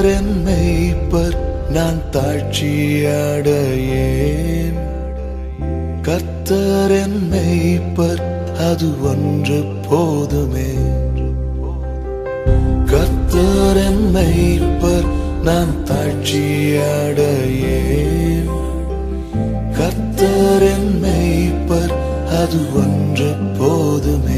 கத்தரன் மெய்ப்பர் நான் தாழ்ச்சியடையேன் கத்தரன் மெய்ப்பர் அது ஒன்று போதுமே கத்தரன் மெய்ப்பர் நான் தாழ்ச்சியடையேன் கத்தரன் மெய்ப்பர் அது ஒன்று போதுமே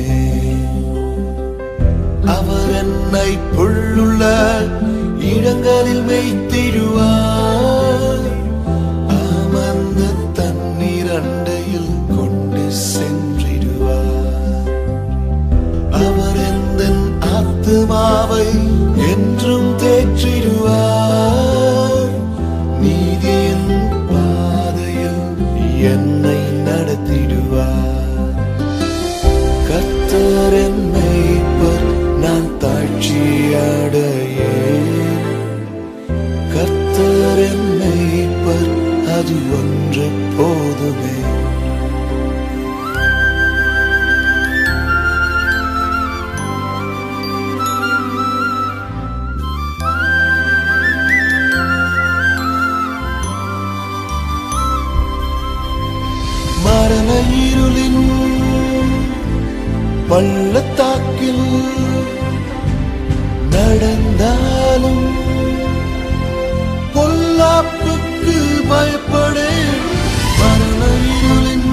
அவர் என்னை புள்ளுள்ள இடங்களில் மெய்த்திடுவார் அமர்ந்த தண்ணீர் அண்டையில் கொண்டு சென்றிடுவார் அவர் எந்த ஆத்துமாவை என்றும் தேற்றிடுவார் நீதியின் பாதையில் என்னை நடத்திடுவார் கர்த்தர் என் மேய்ப்பர் நான் தாழ்ச்சியடையேன் கர்த்தர் என் மேய்ப்பர் அது ஒன்று போதுமே மரண இருளின் பள்ளத்தாக்கில் நடந்தாலும் பொல்லாப்புக்கு பயப்படேன் மரண இருளின்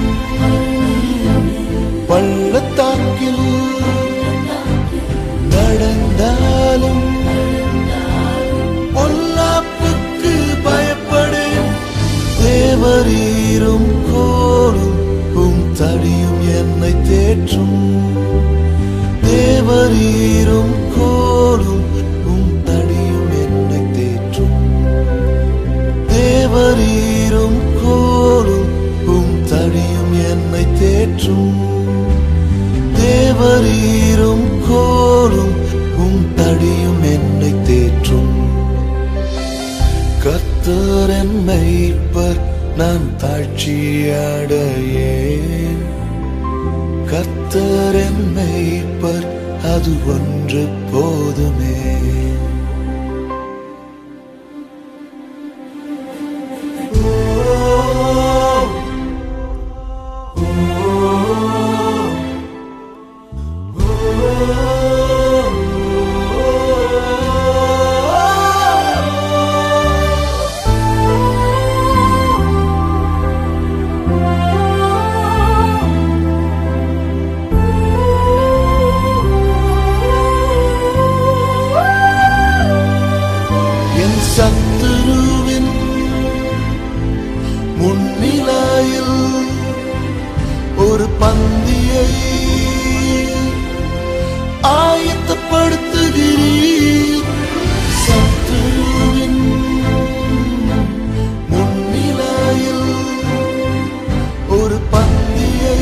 பள்ளத்தாக்கில் நடந்தாலும் பொல்லாப்புக்கு பயப்படேன் தேவரீரும் கோலும் உம் தடியும் என்னை தேற்றும் தேவரீரும் கோலும் உம் தடியும் என்னை தேற்றும் தேவரீரும் கோலும் உம் தடியும் என்னை தேற்றும் தேவரீரும் கோலும் உம் தடியும் என்னை தேற்றும் கர்த்தர் என் மெய்ப்பர் நான் தாழ்ச்சியடையேன் கர்த்தர் என் மெய்ப்பர் அது ஒன்று போதுமே என் சத்துருவின் முன்னிலையில் ஒரு பந்தியை ஆயத்தப்படுத்துகிறீர் சத்துருவின் முன்னிலையில் ஒரு பந்தியை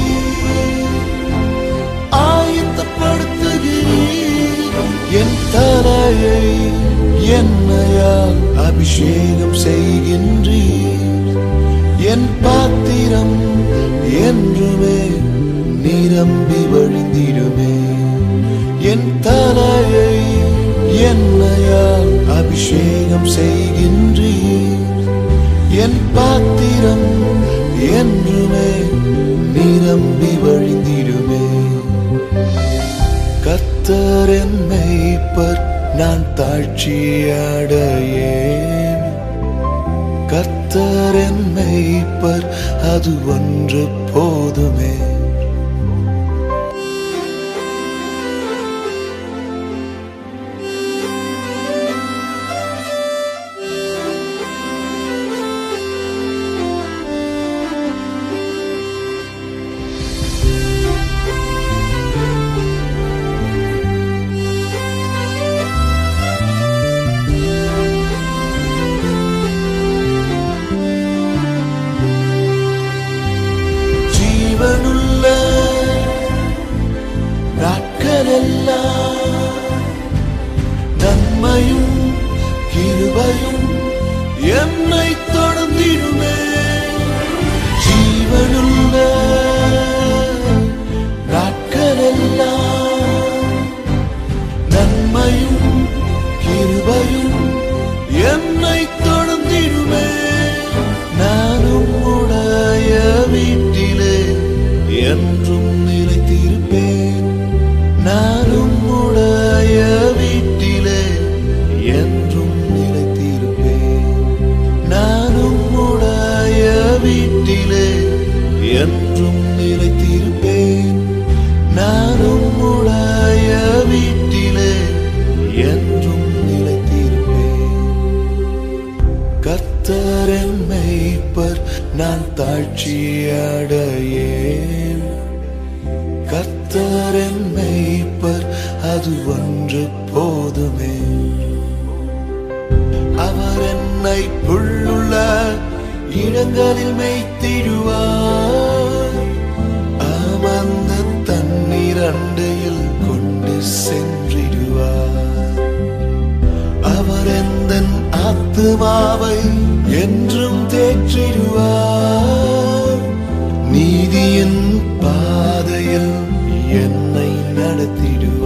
ஆயத்தப்படுத்துகிறீர் என் தலையை என்னையால் அபிஷேகம் செய்கின்றீர் என் பாத்திரம் என்றுமே நிரம்பி வழிந்திடுமே என் தலையை என்னையால் அபிஷேகம் செய்கின்றீர் என் பாத்திரம் என்றுமே நிரம்பி வழிந்திடுமே கர்த்தர் என் மெய்ப்பர் நான் தாழ்ச்சியடையேன் கர்த்தர் என் மெய்ப்பர் அது ஒன்று போதுமே ஜீவனுள்ள நாட்களெல்லாம் நன்மையும் கிருபையும் என்னை தொடர்ந்திடுமே ஜீவனுள்ள நாட்களெல்லாம் நன்மையும் கிருபையும் கத்தரின் மெய்ப்பர் நான் தாழ்ச்சி அடையேன் கத்தரின் மெய்ப்பர் அது ஒன்று போதுமே அவர் என்னை புள்ளுள்ள இடங்களில் மெய்த்திடுவார் அமர்ந்த தண்ணீர் அண்டையில் கொண்டு சென்றிடுவார் அவர் எந்த ஆத்துமாவை என்றும் தேற்றிடுவார் நீதியின் பாதையில் என்னை நடத்திடுவார்